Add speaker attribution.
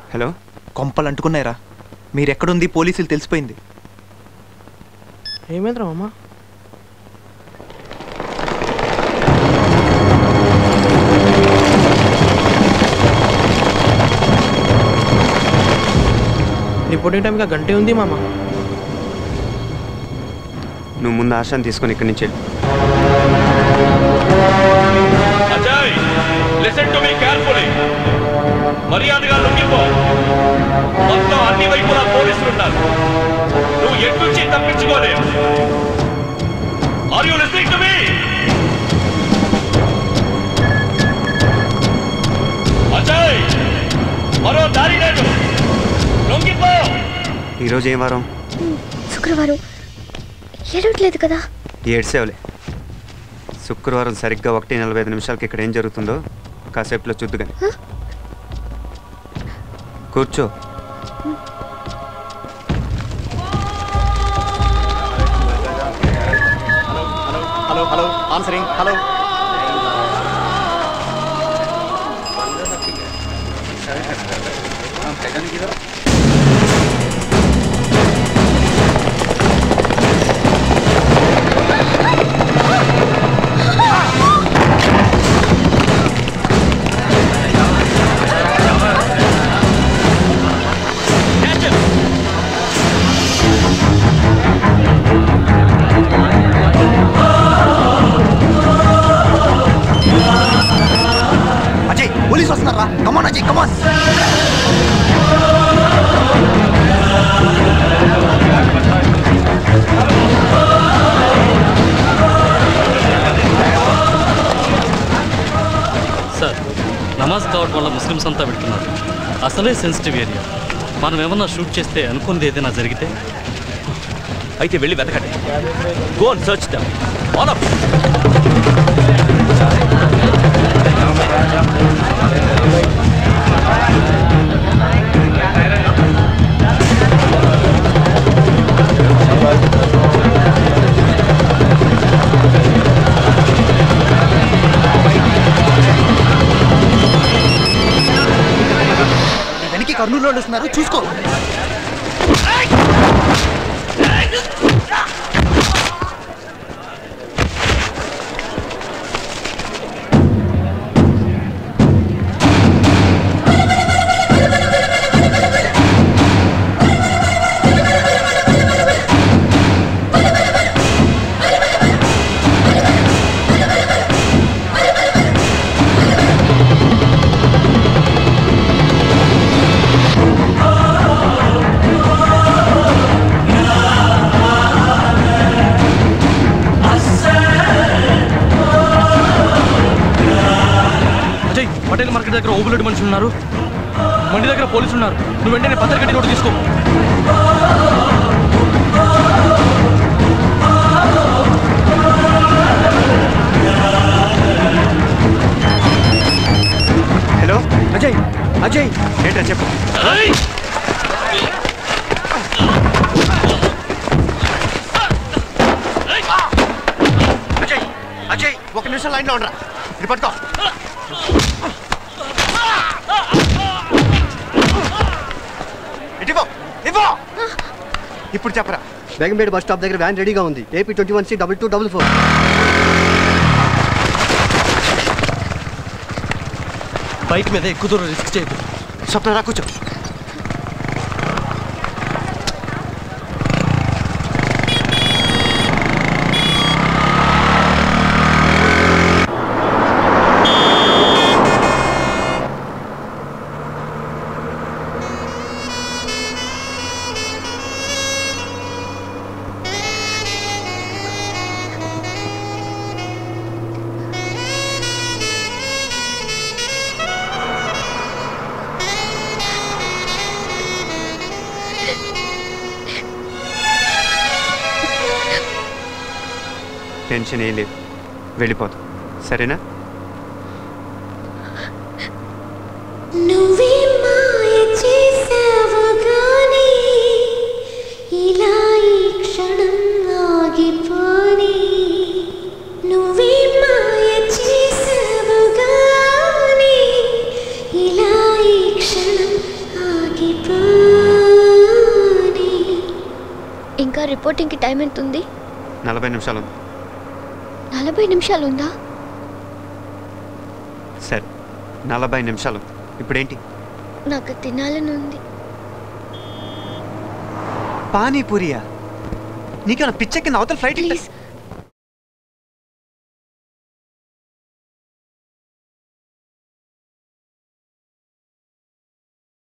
Speaker 1: hello
Speaker 2: కొంపలు అంటుకున్నాయిరా మీరెక్కడుంది పోలీసులు తెలిసిపోయింది
Speaker 3: ఏమైందిరా మామ రిపోర్టింగ్ టైంకి గంటే ఉంది మామ
Speaker 1: నువ్వు ముందు ఆశాన్ని తీసుకొని ఇక్కడి నుంచి వెళ్ళు
Speaker 4: Ajay listen to me carefully మర్యాదగా లొంగిపో మొత్తం అన్ని వైపులా పోలీసులు ఉన్నారు నువ్వు ఎటు నుంచి తప్పించుకోలేవు are you listening to me Ajay మరో దారి లేదు లొంగిపో
Speaker 1: ఈరోజు ఏం వారం
Speaker 5: శుక్రవారం ఏడవట్లేదు కదా
Speaker 1: ఏడ్సేవలే శుక్రవారం సరిగ్గా ఒకటి నలభై ఐదు నిమిషాలకి ఇక్కడ ఏం జరుగుతుందో కాసేపులో చూద్దు కానీ కూర్చో
Speaker 2: hello hello answering hello Ajay police వస్తున్నారా కమాన్ అజయ్ కమాన్
Speaker 6: సార్ నమాజ్ కావడం వల్ల ముస్లిమ్స్ అంతా పెడుతున్నారు అసలే సెన్సిటివ్ ఏరియా మనం ఏమన్నా షూట్ చేస్తే అనుకున్నది ఏదైనా జరిగితే
Speaker 4: అయితే వెళ్ళి వెతకండి go and search them all of
Speaker 2: వెనక్కి కర్నూలు వాళ్ళు వస్తున్నారు చూసుకో
Speaker 3: అజయ్ పటేల్ మార్కెట్ దగ్గర ఓబులెడ్ మనుషులు ఉన్నారు మండి దగ్గర పోలీసులు ఉన్నారు నువ్వు వెంటనే పత్రికటి నోటు తీసుకో
Speaker 1: హలో
Speaker 2: అజయ్ అజయ్
Speaker 1: ఏంటో చెప్పు
Speaker 2: అజయ్ అజయ్ ఒక నిమిషం లైన్లో ఉండరా ఇది పట్టుకో ఇదిగో ఇవ్వు ఇప్పుడు చెప్పరా
Speaker 7: బేగంపేట బస్ స్టాప్ దగ్గర వ్యాన్ రెడీగా ఉంది AP twenty one C double two double four
Speaker 3: bike మీద ఎక్కువ దూరం రిస్క్ చేయదు
Speaker 2: స్వప్న రా కూర్చో
Speaker 1: టెన్షన్ ఏం లేదు వెళ్ళిపోతాం సరేనా
Speaker 5: నువ్వే మాయ చేసావు గాని ఇలా ఈ క్షణం ఆగిపోని నువ్వే మాయ చేసావు గాని ఇలా ఈ క్షణం రిపోర్టింగ్కి టైం ఎంత ఉంది
Speaker 1: నలభై నిమిషాలు ఉంది
Speaker 5: నలభై నిమిషాలు ఉందా
Speaker 1: సరే నలభై నిమిషాలు ఇప్పుడేంటి
Speaker 5: నాకు తినాలని ఉంది
Speaker 1: పానీపూరియా నీకేమైనా పిచ్చెక్కింది అవతల ఫ్లైట్
Speaker 5: ప్లీజ్